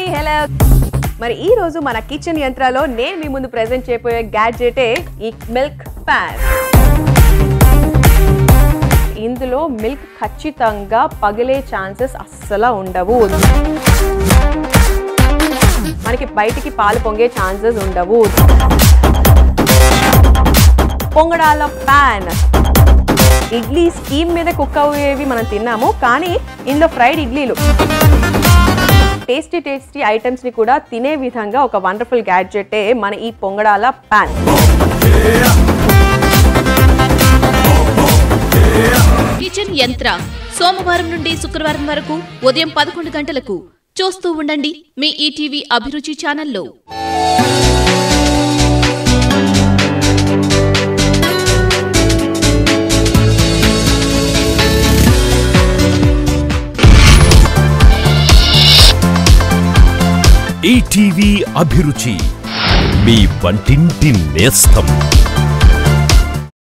hello మరి ఈ రోజు మన కిచెన్ యంత్రాలో నేను మీ ముందు ప్రెజెంట్ చేయబోయే గ్యాడ్జెటే ఈ మిల్క్ ప్యాన్ ఇందులో మిల్క్ ఖచ్చితంగా పగిలే ఛాన్సెస్ అస్సలు ఉండవు మనకి బయటికి పాలు పొంగే ఛాన్సెస్ ఉండవు పొంగడాల ప్యాన్ ఇడ్లీ స్టీమ్ మీద కుక్ అయ్యేవి మనం తిన్నాము కానీ ఇందులో ఫ్రైడ్ ఇడ్లీలు టేస్టీ టేస్టీ ఐటమ్స్ ని కూడా తినే విధంగా ఒక వండర్ఫుల్ గ్యాడ్జెటే మన ఈ పొంగడాల ప్యాన్ కిచెన్ యంత్ర సోమవారం నుండి శుక్రవారం వరకు ఉదయం పదకొండు గంటలకు చూస్తూ ఉండండి మీ ఈటీవీ అభిరుచి ఛానల్లో ఈటీవీ అభిరుచి మీ వంటింటి నేస్తం